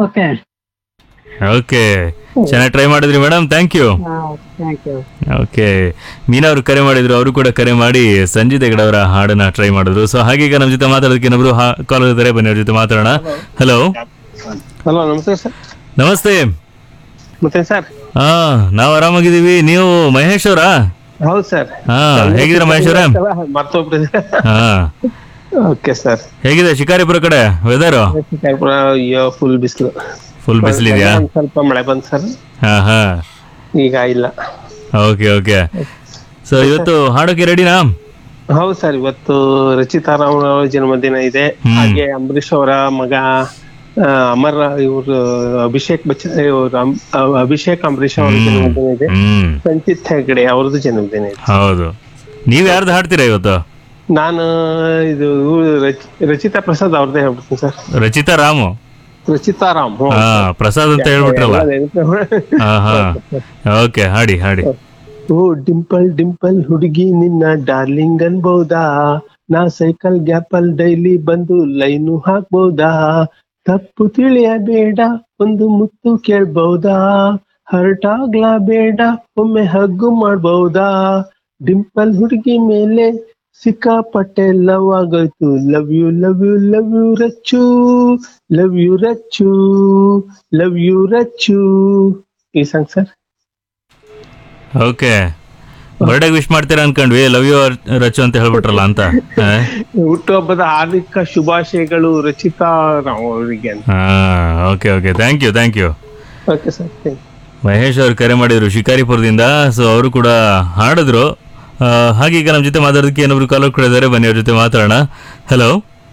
Okay okay ಚೆನ್ನಾಗಿ try ಮಾಡಿದ್ರಿ madam thank you thank you okay Meena ಅವರು ಕರೆ ಮಾಡಿದ್ರು ಅವರು ಕೂಡ ಕರೆ ಮಾಡಿ ಸಂಜಿತ್ ಹೆಗಡೆ ಅವರ ಹಾಡನ್ನ ಟ್ರೈ ಮಾಡಿದ್ರು ಸೊ ಹಾಗೀಗ ನಮ್ಮ ಜೊತೆ ಮಾತಾಡೋದಕ್ಕೆ ಇನ್ನೊಬ್ರು ಕಾಲ್ ಇದ್ದಾರೆ ಬನ್ನಿ ಅವ್ರ ಜೊತೆ ಮಾತಾಡೋಣ ಹಲೋ ಹಲೋ ನಮಸ್ತೆ ಸರ್ ನಮಸ್ತೆ ಮತ್ತೆ ಸರ್ ಹಾ ನಾವು ಆರಾಮಾಗಿದ್ದೀವಿ ನೀವು ಮಹೇಶ್ ಅವರಾ ಹೌದು ಸರ್ ಹಾ ಹೇಗಿದ್ದೀರಾ ಮಹೇಶ್ ಅವರ ಮರ್ತೋಗ್ಬಿಟ್ಟಿದೆ ಹಾ ಓಕೆ ಸರ್ ಹೇಗಿದೆ ಶಿಕಾರಿಪುರ ಕಡೆ ವೆದರ್ ಅಯ್ಯೋ ಫುಲ್ ಬಿಸಿಲು ಫುಲ್ ಬಿಸಿಲಿದೆಯಾ ಸ್ವಲ್ಪ ಮಳೆ ಬಂತು ಸರ್ ಹಾ ಹಾ ಈಗ ಇಲ್ಲ ಓಕೆ ಓಕೆ ಸೊ ಇವತ್ತು ಹಾಡೋಕೆ ರೆಡಿನಾ ಹೌದು ಸರ್ ಇವತ್ತು ರಚಿತಾ ರಾಮ್ ಅವರ ಜನ್ಮದಿನ ಇದೆ ಹ್ಮ್. ಹಾಗೆ ಅಂಬರೀಶ್ ಅವರ ಮಗ ಆ, ಅಮರ್ ಇವರು ಅಭಿಷೇಕ್ ಬಚ್ಚನ್ ಇವ್ರು ಅಂ- ಅ- ಅಭಿಷೇಕ್ ಅಂಬರೀಶ್ ಅವರ ಹ್ಮ್. ಜನ್ಮದಿನ ಇದೆ ಹ್ಮ್ ಸಂಚಿತ್ ಹೆಗಡೆ ಅವ್ರದ್ದು ಜನ್ಮದಿನ ಇದೆ ಹೌದು ನೀವ್ ಯಾರ್ದು ಹಾಡ್ತೀರಾ ಇವತ್ತು ನಾನು ಇದು ಇವ್ರು ರಚ್- ರಚಿತಾ ಪ್ರಸಾದ್ ಅವ್ರದ್ದೇ ಹೇಳ್ಬಿಡ್ತೀನಿ ಸರ್ ರಚಿತಾ ರಾಮು ರಚಿತಾ ರಾಮ್ ಹ್ಞೂ. ಹಾ ಪ್ರಸಾದ್ ಅಂತ ಹೇಳ್ಬಿಟ್ರಲ್ಲ ಹಾ ಹಾ ಓಕೆ ಹಾಡಿ ಹಾಡಿ ಓ ಡಿಂಪಲ್ ಡಿಂಪಲ್ ಹುಡುಗಿ ನಿನ್ನ ಡಾರ್ಲಿಂಗ್ ಅನ್ಬಹುದಾ ನಾ ಸೈಕಲ್ ಗ್ಯಾಪಲ್ ಡೈಲಿ ಬಂದು ಲೈನು ಹಾಕ್ಬಹುದಾ ತಪ್ಪು ತಿಳಿಯಬೇಡ ಒಂದು ಮುತ್ತು ಕೇಳ್ಬಹುದಾ ಹರ್ಟ್ ಆಗ್ಲಾ ಬೇಡ ಒಮ್ಮೆ ಹಗ್ಗು ಮಾಡ್ಬಹುದಾ ಡಿಂಪಲ್ ಹುಡುಗಿ ಮೇಲೆ ಸಿಕ್ಕಾಪಟ್ಟೆ ಲವ್ ಆಗೋಯ್ತು love you love you love you Rachu love you Rachu love you Rachu ಈ song sir okay birthday wish ಮಾಡ್ತೀರಾ ಅನ್ಕೊಂಡ್ವಿ ಲವ್ ಯು ರಚು ಅಂತ ಹೇಳ್ಬಿಟ್ರಲ್ಲ ಅಂತ ಹಾ? ಹುಟ್ಟುಹಬ್ಬದ ಹಾರ್ದಿಕ ಶುಭಾಶಯಗಳು ರಚಿತಾ ರಾವ್ ಅವರಿಗೆ ಅಂತ ಹಾ okay okay thank you thank you okay sir Mahesh ಅವ್ರು ಕರೆ ಮಾಡಿದ್ರು ಶಿಕಾರಿಪುರದಿಂದ ಸೊ ಅವರು ಕೂಡ ಹಾಡಿದ್ರು ಆ, ಹಾಗೀಗ ನಮ್ಮ ಜೊತೆ ಮಾತಾಡೋದಕ್ಕೆ ಏನೊಬ್ರು ಕಾಲರ್ ಕೂಡ ಇದ್ದಾರೆ ಬನ್ನಿ ಅವ್ರ ಜೊತೆ ಮಾತಾಡೋಣ ಹಲೋ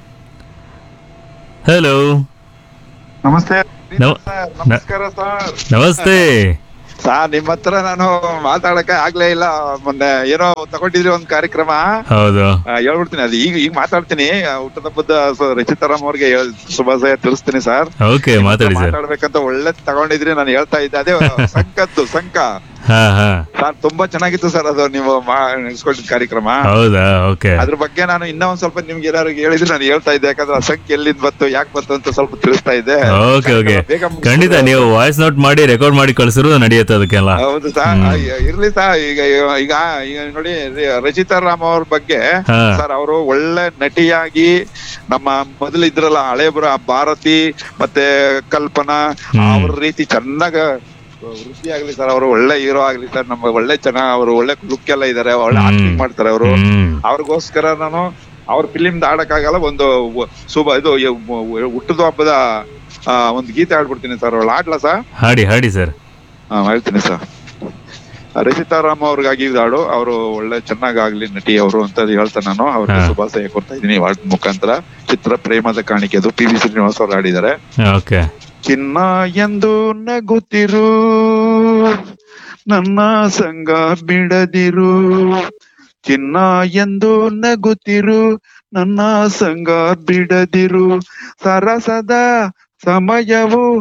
ಹಲೋ ನಮಸ್ತೆ ನಮ- ಸರ್, ನಮಸ್ಕಾರ ಸರ್ ನಮಸ್ತೆ ಸರ್ ನಿಮ್ಮ ಹತ್ರ ನಾನು ಮಾತಾಡಕ್ಕೆ ಆಗ್ಲೇ ಇಲ್ಲ ಮೊನ್ನೆ ಏನೋ ತಗೊಂಡಿದ್ರಿ ಒಂದ್ ಕಾರ್ಯಕ್ರಮ ಹೌದು ಆ, ಹೇಳ್ಬಿಡ್ತೀನಿ ಅದು ಈಗ ಈಗ ಮಾತಾಡ್ತೀನಿ ಆ, ಹುಟ್ಟದಬ್ಬದ ಸ- ರಚಿತಾರಾಮ್ ಅವ್ರಿಗೆ ಹೇಳ್- ಶುಭಾಶಯ ತಿಳಿಸ್ತೀನಿ ಸರ್ ಓಕೆ ಮಾತಾಡಿ ಸರ್ ಮಾತಾಡ್ಬೇಕಂತ ಒಳ್ಳೆ ತಗೊಂಡಿದ್ರಿ ನಾನು ಹೇಳ್ತಾ ಇದ್ದೆ ಅದೇ ಸಂಕತ್ತು ಸಂಕ ಹಾ ಹಾ ಸರ್ ತುಂಬಾ ಚೆನ್ನಾಗಿತ್ತು ಸರ್ ಅದು ನೀವು ನಡೆಸ್ಕೊಂಡಿದ್ ಕಾರ್ಯಕ್ರಮ ಹೌದಾ ಓಕೆ ಅದ್ರ ಬಗ್ಗೆ ನಾನು ಇನ್ನೂ ಒಂದ್ ಸ್ವಲ್ಪ ನಿಮ್ಗೆ ಏನಾರು ಹೇಳಿದ್ರೆ ನಾನು ಹೇಳ್ತಾ ಇದ್ದೆ ಯಾಕಂದ್ರೆ ಆ ಸಂಖ್ಯೆ ಎಲ್ಲಿಂದ ಬಂತು ಯಾಕೆ ಬಂತು ಅಂತ ಸ್ವಲ್ಪ ತಿಳಿಸ್ತಾ ಇದ್ದೆ ಓಕೆ ಓಕೆ ಬೇಗ ಮುಗಿಸ್ಬಿಡು. ಖಂಡಿತ ನೀವು ವಾಯ್ಸ್ ನೋಟ್ ಮಾಡಿ ರೆಕಾರ್ಡ್ ಮಾಡಿ ಕಳ್ಸಿದ್ರು ನಡೆಯುತ್ತೆ ಅದಕ್ಕೆಲ್ಲ ಹೌದು ಸರ್ ಹ್ಮ್. ಇರ್ಲಿ ಸರ್ ಈಗ ಈಗ ಈಗ ನೋಡಿ ರಿ- ರಚಿತಾ ರಾಮ್ ಅವ್ರ ಬಗ್ಗೆ ಹಾ. ಸರ್ ಅವರು ಒಳ್ಳೆ ನಟಿಯಾಗಿ ನಮ್ಮ ಮೊದಲು ಇದ್ರಲ್ಲ ಹಳೇಬರ ಭಾರತಿ ಮತ್ತೆ ಕಲ್ಪನಾ ಹ್ಮ್. ಅವ್ರ ರೀತಿ ಚೆನ್ನಾಗ ವೃದ್ಧಿ ಆಗ್ಲಿ ಸರ್ ಅವರು ಒಳ್ಳೆ ಹೀರೋ ಆಗ್ಲಿ ಸರ್ ನಮ್ಮ ಒಳ್ಳೆ ಚೆನ್ನಾಗ್ ಅವರು ಒಳ್ಳೆ ಲುಕ್ ಎಲ್ಲ ಇದಾರೆ ಒಳ್ಳೆ ಹ್ಮ್. ಆಕ್ಟಿಂಗ್ ಮಾಡ್ತಾರೆ ಅವರು ಹ್ಮ್ ಅವ್ರಿಗೋಸ್ಕರ ನಾನು ಅವ್ರ ಫಿಲಿಮ್ ಆಡಕ್ಕಾಗಲ್ಲ ಒಂದು ವ- ಶುಭ ಇದು ಹುಟ್ಟದ ಹಬ್ಬದ ಆ, ಒಂದು ಗೀತೆ ಆಡ್ಬಿಡ್ತೀನಿ ಸರ್ ಅವಳು ಆಡ್ಲಾ ಸರ್ ಹಾಡಿ ಹಾಡಿ ಸರ್ ಹಾ ಹೇಳ್ತೀನಿ ಸರ್ ರಚಿತಾರಾಮ್ ಅವ್ರಿಗಾಗಿ ಇದು ಹಾಡು ಅವರು ಒಳ್ಳೆ ಚೆನ್ನಾಗಾಗ್ಲಿ ನಟಿ ಅವರು ಅಂತ ಹೇಳ್ತಾ ನಾನು ಅವ್ರಿಗೆ ಹಾ. ಶುಭಾಶಯ ಕೊಡ್ತಾ ಇದ್ದೀನಿ ವಾರ್ಡ್ ಮುಖಾಂತರ ಚಿತ್ರ ಪ್ರೇಮದ ಕಾಣಿಕೆ ಅದು ಪಿ ವಿ ಶ್ರೀನಿವಾಸ್ ಅವರು ಹಾಡಿದ್ದಾರೆ ಓಕೆ ಚಿನ್ನ ಎಂದು ನಗುತ್ತಿರು ನನ್ನ ಸಂಗ ಬಿಡದಿರು ಚಿನ್ನ ಎಂದು ನಗುತ್ತಿರು ನನ್ನ ಸಂಗ ಬಿಡದಿರು ಸರಸದ ಸಮಯವು